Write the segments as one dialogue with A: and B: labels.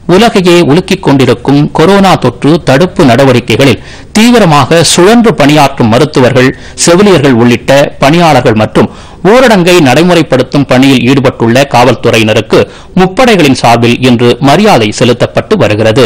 A: உலகையே உலுக்கிக் கொண்டிருக்கும் கொரோனா தொற்று தடுப்பு நடவடிக்கைகளில் தீவிரமாக சுழன்று பணியாற்றும் மருத்துவர்கள் செவிலியர்கள் உள்ளிட்ட பணியாளர்கள் மற்றும் ஊரடங்கை நடைமுறைப்படுத்தும் பணியில் ஈடுபட்டுள்ள காவல்துறையினருக்கு முப்படைகளின் சார்பில் இன்று மரியாதை செலுத்தப்பட்டு வருகிறது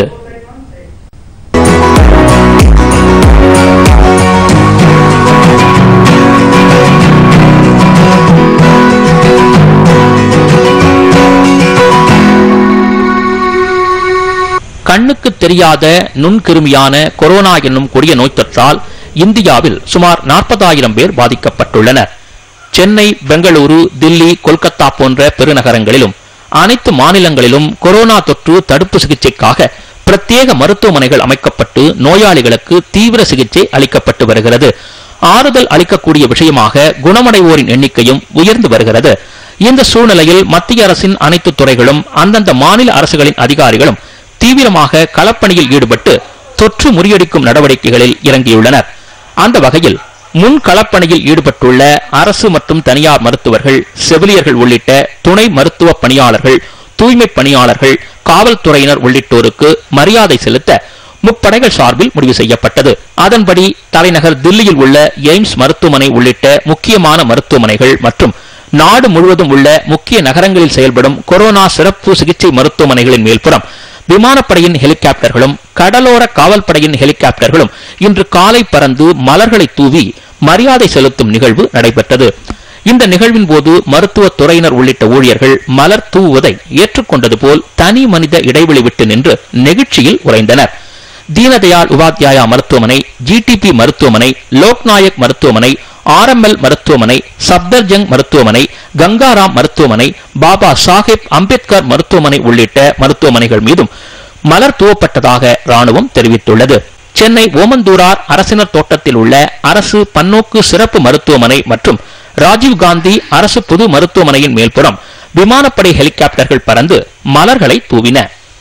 A: கண்ணுக்கு தெரியாத நுண்கிருமியான கொரோனா என்னும் கொடிய நோய் தொற்றால் இந்தியாவில் சுமார் நாற்பதாயிரம் பேர் பாதிக்கப்பட்டுள்ளனர் சென்னை பெங்களூரு தில்லி கொல்கத்தா போன்ற பெருநகரங்களிலும் அனைத்து மாநிலங்களிலும் கொரோனா தொற்று தடுப்பு சிகிச்சைக்காக பிரத்யேக மருத்துவமனைகள் அமைக்கப்பட்டு நோயாளிகளுக்கு தீவிர சிகிச்சை அளிக்கப்பட்டு வருகிறது ஆறுதல் அளிக்கக்கூடிய விஷயமாக குணமடைவோரின் எண்ணிக்கையும் உயர்ந்து வருகிறது இந்த சூழ்நிலையில் மத்திய அரசின் அனைத்து துறைகளும் அந்தந்த மாநில அரசுகளின் அதிகாரிகளும் தீவிரமாக களப்பணியில் ஈடுபட்டு தொற்று முறியடிக்கும் நடவடிக்கைகளில் இறங்கியுள்ளனர் அந்த வகையில் முன் களப்பணியில் ஈடுபட்டுள்ள அரசு மற்றும் தனியார் மருத்துவர்கள் செவிலியர்கள் உள்ளிட்ட துணை மருத்துவ பணியாளர்கள் தூய்மை பணியாளர்கள் காவல்துறையினர் உள்ளிட்டோருக்கு மரியாதை செலுத்த முப்படைகள் சார்பில் முடிவு செய்யப்பட்டது அதன்படி தலைநகர் தில்லியில் உள்ள எய்ம்ஸ் மருத்துவமனை உள்ளிட்ட முக்கியமான மருத்துவமனைகள் மற்றும் நாடு முழுவதும் உள்ள முக்கிய நகரங்களில் செயல்படும் கொரோனா சிறப்பு சிகிச்சை மருத்துவமனைகளின் மேல்புறம் விமானப்படையின் ஹெலிகாப்டர்களும் கடலோர காவல்படையின் ஹெலிகாப்டர்களும் இன்று காலை பறந்து மலர்களை தூவி மரியாதை செலுத்தும் நிகழ்வு நடைபெற்றது இந்த நிகழ்வின் போது மருத்துவ துறையினர் உள்ளிட்ட ஊழியர்கள் மலர் தூவுவதை ஏற்றுக்கொண்டது போல் தனி மனித இடைவெளி விட்டு நின்று நெகிழ்ச்சியில் உறைந்தனர் தீனதயாள் உபாத்யாயா மருத்துவமனை ஜிடிபி மருத்துவமனை லோக்நாயக் மருத்துவமனை ஆர்எம்எல் மருத்துவமனை சப்தர்ஜங் மருத்துவமனை கங்காராம் மருத்துவமனை பாபா சாஹேப் அம்பேத்கர் மருத்துவமனை உள்ளிட்ட மருத்துவமனைகள் மீதும் மலர் தூவப்பட்டதாக ராணுவம் தெரிவித்துள்ளது சென்னை ஓமந்தூரார் அரசினர் தோட்டத்தில் உள்ள அரசு பன்னோக்கு சிறப்பு மருத்துவமனை மற்றும் ராஜீவ்காந்தி அரசு பொது மருத்துவமனையின் மேல்புறம் விமானப்படை ஹெலிகாப்டர்கள் பறந்து மலர்களை தூவின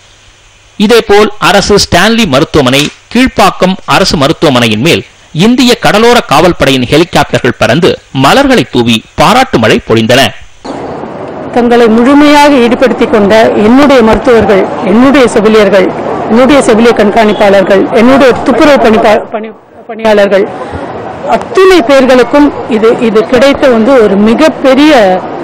A: இதேபோல் அரசு ஸ்டான்லி மருத்துவமனை கீழ்ப்பாக்கம் அரசு மருத்துவமனையின் மேல் இந்திய கடலோர காவல்படையின் ஹெலிகாப்டர்கள் பறந்து மலர்களை தூவி பாராட்டு மழை பொழிந்தன
B: தங்களை முழுமையாக ஈடுபடுத்திக் கொண்ட என்னுடைய மருத்துவர்கள் என்னுடைய செவிலியர்கள் என்னுடைய செவிலிய கண்காணிப்பாளர்கள் என்னுடைய துப்புரவு பணிப்பா பணி பணியாளர்கள் அத்துணை பேர்களுக்கும் இது இது கிடைத்த வந்து ஒரு மிகப்பெரிய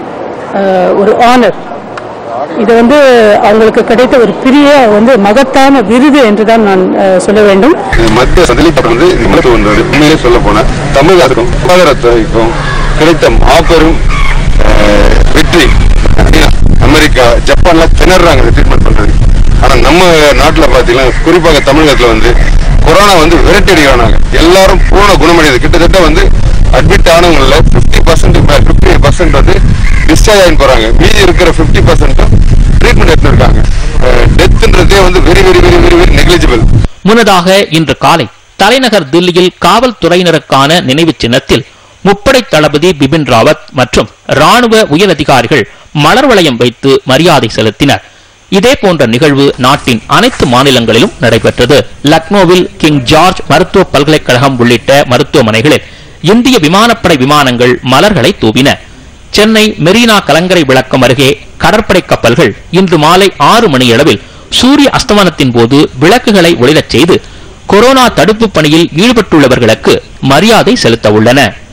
B: அஹ், ஒரு ஆனர் இது வந்து அவங்களுக்கு கிடைத்த ஒரு பெரிய வந்து மகத்தான விருது என்றுதான் நான் அஹ், சொல்ல வேண்டும்
C: இது மத்திய சதலிப்படம் வந்து இந்த மருத்துவம் வந்து உண்மையிலே சொல்ல போனா தமிழகத்துக்கும் சுகாதாரத்துறைக்கும் கிடைத்த மாபெரும் அஹ், வெற்றி அமெரிக்கா ஜப்பான்லாம் திணறாங்க இந்த ட்ரீட்மெண்ட் பண்றது ஆனா நம்ம நாட்டுல பாத்தீங்கன்னா குறிப்பாக தமிழகத்துல வந்து கொரோனா வந்து விரட்டி அடிக்கிறாங்க எல்லாரும் பூர்ண குணமடையுது கிட்டத்தட்ட வந்து அட்மிட் ஆனவங்கள பிப்டி பர்சன்ட் பிப்டி பர்சன்ட் வந்து டிஸ்சார்ஜ் ஆகி போறாங்க மீதி இருக்கிற பிப்டி பர்சன்ட்டும் ட்ரீட்மெண்ட் எடுத்து இருக்காங்க டெத்ன்றதே வந்து very very very very very negligible
A: முன்னதாக இன்று காலை தலைநகர் தில்லியில் காவல்துறையினருக்கான நினைவு சின்னத்தில் முப்படை தளபதி பிபின் ராவத் மற்றும் ராணுவ உயர் அதிகாரிகள் மலர் வளையம் வைத்து மரியாதை செலுத்தினர் இதே போன்ற நிகழ்வு நாட்டின் அனைத்து மாநிலங்களிலும் நடைபெற்றது லக்னோவில் கிங் ஜார்ஜ் மருத்துவ பல்கலைக்கழகம் உள்ளிட்ட மருத்துவமனைகளில் இந்திய விமானப்படை விமானங்கள் மலர்களை தூவின சென்னை மெரினா கலங்கரை விளக்கம் அருகே கடற்படை கப்பல்கள் இன்று மாலை ஆறு மணியளவில் சூரிய அஸ்தமனத்தின் போது விளக்குகளை ஒளிரச் செய்து கொரோனா தடுப்பு பணியில் ஈடுபட்டுள்ளவர்களுக்கு மரியாதை செலுத்த உள்ளன